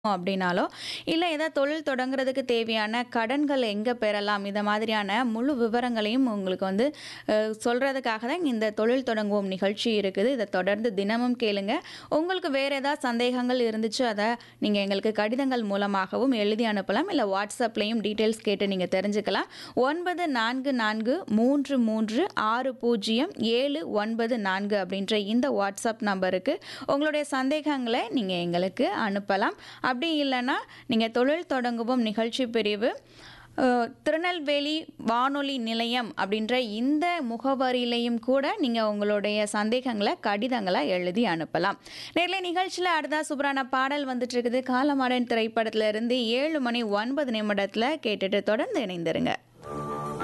அப்படின்னாலோ, இல்ல ஏதாவது தொழில் தொடங்குறதுக்கு தேவையான கடன்கள் எங்க பெறலாம்? இத மாதிரியான முழு விவரங்களையும் உங்களுக்கு வந்து அ சொல்றதுக்காக தான் இந்த தொழில் தொடங்குவோம் நிகழ்ச்சி இருக்குது. இத தொடர்ந்து தினமும் கேளுங்க. உங்களுக்கு வேற ஏதாவது சந்தேகங்கள் இருந்துச்சு, அத நீங்க எங்களுக்கு கடிதங்கள் மூலமாகவும் எழுதி அனுப்பலாம். இல்ல WhatsAppலயும் டீட்டெயில்ஸ் கேட்டு நீங்க தெரிஞ்சுக்கலாம். 9443360794 அப்படின்ற இந்த WhatsApp நம்பருக்கு உங்களுடைய சந்தேகங்கள நீங்க எங்களுக்கு அனுப்பலாம். அப்படி இல்லன்னா, நீங்க தொழில் தொடங்குவோம் நிகழ்ச்சி பிரிவு அ திருநெல்வேலி வானொலி நிலையம் அப்படின்ற இந்த முகவரியிலயும் கூட நீங்க உங்களுடைய சந்தேகங்கள கடிதங்களா எழுதி அனுப்பலாம். நேயர்களே நிகழ்ச்சியில அடுத்ததா சூப்பரான பாடல் வந்துட்டு இருக்குது. காலமாடன் திரைப்படத்துல இருந்து 7 மணி 9 நிமிடத்துல கேட்டுட்டு தொடர்ந்து இணைந்திருங்க.